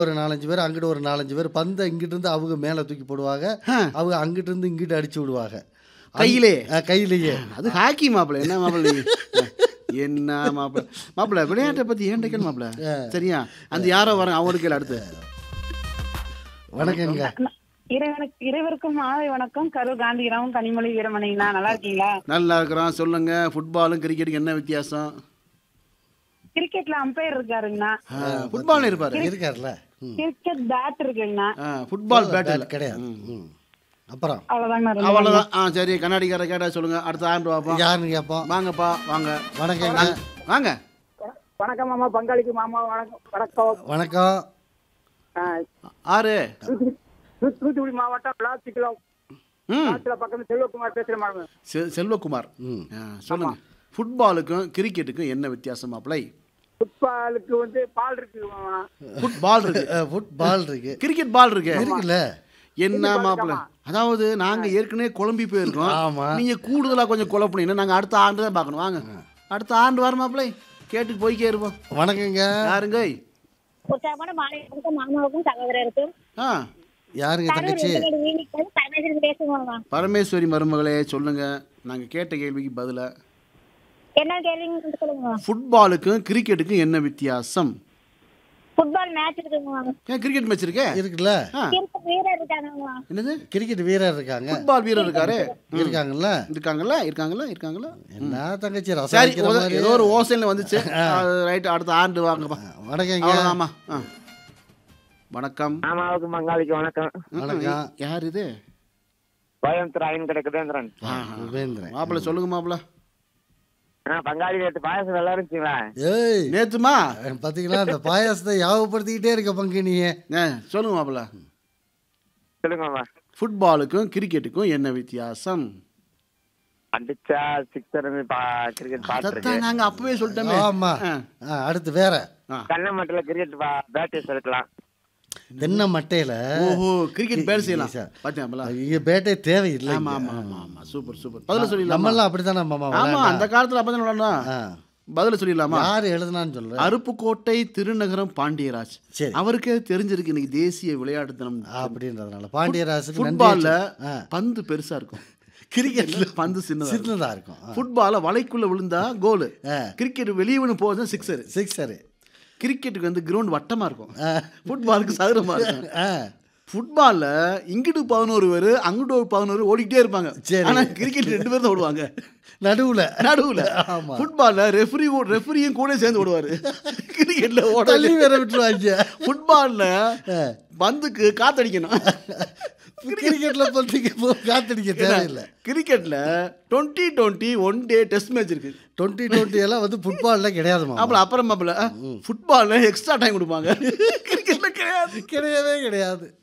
ஒரு நாலஞ்சு பேர் அங்கிட்டு ஒரு நாலஞ்சு பேர் பந்தை இங்கிட்டு இருந்து அவங்க மேலே தூக்கி போடுவாங்க ஆ. அவங்க அங்கிட்டு இருந்து இங்கிட்டு அடிச்சு விடுவாங்க கையிலே? ஆ, கையிலேயே அது ஹாக்கி மாப்பிள என்ன மாப்பிள நீங்க என்ன மாப்பிள மாப்பிள விளையாட்டை பத்தி ஏன் கேட்கணும் மாப்பிள சரியா அந்த யாரோ வர அவங்களுக்கு கேளு அடுத்து வணக்கங்க இறைவனுக்கு இறைவருக்கும் மாலை வணக்கம் கரூர் காந்திகிராமம் கனிமொழி வீரமணிங்கண்ணா நல்லா இருக்கீங்களா நல்லா இருக்கிறோம் சொல்லுங்க ஃபுட்பாலும் கிரிக்கெட்டுக்கு என்ன வித்தியாசம் கிரிக்கெட்ல அம்பையர் இருக்காருங்கண்ணா ஃபுட்பால் இருப்பாரு இருக்கார்ல ம். கிரிக்கெட் பேட் இருக்குங்கண்ணா ஃபுட்பால் பேட்டில் பேட் கிடையாது ம். அப்புறம் அவ்வளவுதாங்கண்ணா ரொம்ப அவ்வளோதான் ஆ சரி கண்ணாடிக்கார கேட்டா சொல்லுங்க அடுத்த ஆண்டு பார்ப்போம் யாருன்னு கேட்போம் வாங்கப்பா வாங்க வணக்கங்க வாங்க வணக்கம் மாமா பங்காளிக்கு மாமா வணக்கம் வணக்கம் வணக்கம் ஆ, ஆறு தூத்துக்குடி தூ- தூத்துக்குடி மாவட்டம் பிளாஸ்டிக்ல ம் பக்கம் செல்வகுமார் பேசுறேன் மாமா செ- செல்வகுமார் ம். ஆ, சொல்லுங்க ஃபுட்பாலுக்கும் கிரிக்கெட்டுக்கும் என்ன வித்தியாசம் மாப்பிளை ஃபுட்பாலுக்கு வந்து பால் இருக்கு மாமா ஃபுட்பால் இருக்கு ஃபுட்பால் இருக்கு கிரிக்கெட் பால் இருக்கு இருக்குல்ல என்ன மாப்பிள அதாவது நாங்க ஏற்கனவே குழம்பி போயிருக்கோம் ஆமா. நீங்க கூடுதலா கொஞ்சம் குழப்பினீங்கன்னா நாங்க அடுத்த ஆண்டு தான் பார்க்கணும் வாங்க அடுத்த ஆண்டு வர மாப்பிளை கேட்டுட்டு போய்க்கே இருப்போம் வணக்கங்க யாருங்க உற்சாகமான மாலை வணக்கம் மாமாவுக்கும் சகோதரருக்கும் ஆ யாருங்க தங்கச்சி வீட்டுக்கு தமிழ் பேசுவாங்க பரமேஸ்வரி மருமகளே சொல்லுங்க நாங்க கேட்ட கேள்விக்கு பதிலா என்ன கேள்விங்க சொல்லுங்க ஃபுட்பாலுக்கும் கிரிக்கெட்டுக்கும் என்ன வித்தியாசம் ஃபுட்பால் மேட்ச் இருக்குங்க ஏன் கிரிக்கெட் மேட்ச் இருக்கே இருக்குல்ல ஆ, கிரிக்கெட் வீரர் இருக்காங்க என்னது கிரிக்கெட் வீரர் இருக்காங்க ஃபுட்பால் வீரர் இருக்காரு இருக்காங்கல்ல இருக்காங்களா இருக்காங்களா இருக்காங்களா என்ன தங்கச்சி ரசம் சரி வைக்கிற ஒரு- மாதிரி. ஏதோ ஒரு ஓசையில் வந்துச்சு ரைட் அடுத்த ஆண்டு வாங்கப்பா வணக்கங்க அவ்வளோதாம்மா ஆ வணக்கம் மாமாவுக்கு பங்காளிக்கு வணக்கம் வணக்கம் யார் இது கோயம்புத்தூர் அயன் கிடைக்குதுன்றேன் உபேந்திரன் மாப்பிள்ள சொல்லுங்க மாப்பிள்ள பங்காளி நேற்று பாயசம் நல்லா இருந்துச்சுங்களா ஏய் நேத்துமா பாத்தீங்களா அந்த பாயாசத்தை யாவப்படுத்திக்கிட்டே இருக்க பங்கு நீ ஆ, சொல்லுங்க மாப்பிள்ள சொல்லுங்க மாமா ஃபுட்பாலுக்கும் கிரிக்கெட்டுக்கும் என்ன வித்தியாசம் அடிச்சா சிக்ஸர் கிரிக்கெட் பாட்டு இருக்கு அதைத்தான் நாங்க அப்பவே சொல்லிட்டோமே ஆமா ஆ. ஆ, அடுத்து வேற கண்ண மட்டில் கிரிக்கெட் பேட்டர்ஸ் இருக்கலாம் தென்னை மட்டையில ஓஹோ கிரிக்கெட் பேர் செய்யலாம் சார். பாத்தியாங்களா இங்க பேட்டே தேவையில்லை ஆமா இங்க. ஆமா ஆமா ஆமா சூப்பர் சூப்பர் பதில சொல்லிடலாமா நம்மெல்லாம் அப்படித்தானே மாமா ஆமா விளையாண்டோம். அந்த காலத்துல அப்பதான் விளையாடணும் ஆ. பதில சொல்லிடலாமா யாரு எழுதுனான்னு சொல்ற அருப்புக்கோட்டை திருநகரம் பாண்டியராஜ் சரி. அவருக்கே தெரிஞ்சிருக்கு இன்னைக்கு தேசிய விளையாட்டு தினம் அப்படின்றதுனால பாண்டியராஜுக்கு நன்றி ஃபுட்பால்ல ஆ. பந்து பெருசா இருக்கும் கிரிக்கெட்ல பந்து சின்னதா இருக்கும். சின்னதா இருக்கும் ஃபுட்பால வலைக்குள்ள விழுந்தா கோலு ஆ. கிரிக்கெட் வெளியே விழுந்து போகுது சிக்ஸர் சிக்ஸரு கிரிக்கெட்டுக்கு வந்து கிரவுண்ட் வட்டமா இருக்கும் ஃபுட்பாலுக்கு சதுரமா இருக்கும் ஆ ஃபுட்பால்ல இங்கிட்டு பதினோரு பேர் அங்கிட்டு ஒரு பதினோரு ஓடிக்கிட்டே இருப்பாங்க சரி. ஆனா கிரிக்கெட் ரெண்டு பேர் தான் ஓடுவாங்க நடுவுல நடுவுல ஆமா. ஃபுட்பால்ல ரெஃபரி ரெஃபரியும் கூட சேர்ந்து ஓடுவாரு கிரிக்கெட்ல ஓட தள்ளி வேற விட்டுருவாங்க ஃபுட்பால்ல பந்துக்கு காத்தடிக்கணும் கிரிக்கெட்ல பத்திரிக்கை காத்தடிக்க தேவையில்லை கிரிக்கெட்ல twenty twenty one day test match இருக்கு டுவெண்ட்டி டுவெண்ட்டி எல்லாம் வந்து ஃபுட்பால்ல கிடையாதுமா அப்புறம் அப்புறம் மாப்பிள்ள ஃபுட்பால்ல எக்ஸ்ட்ரா டைம் கொடுப்பாங்க கிரிக்கெட்ல கிடையாது கிடையவே கிடையாது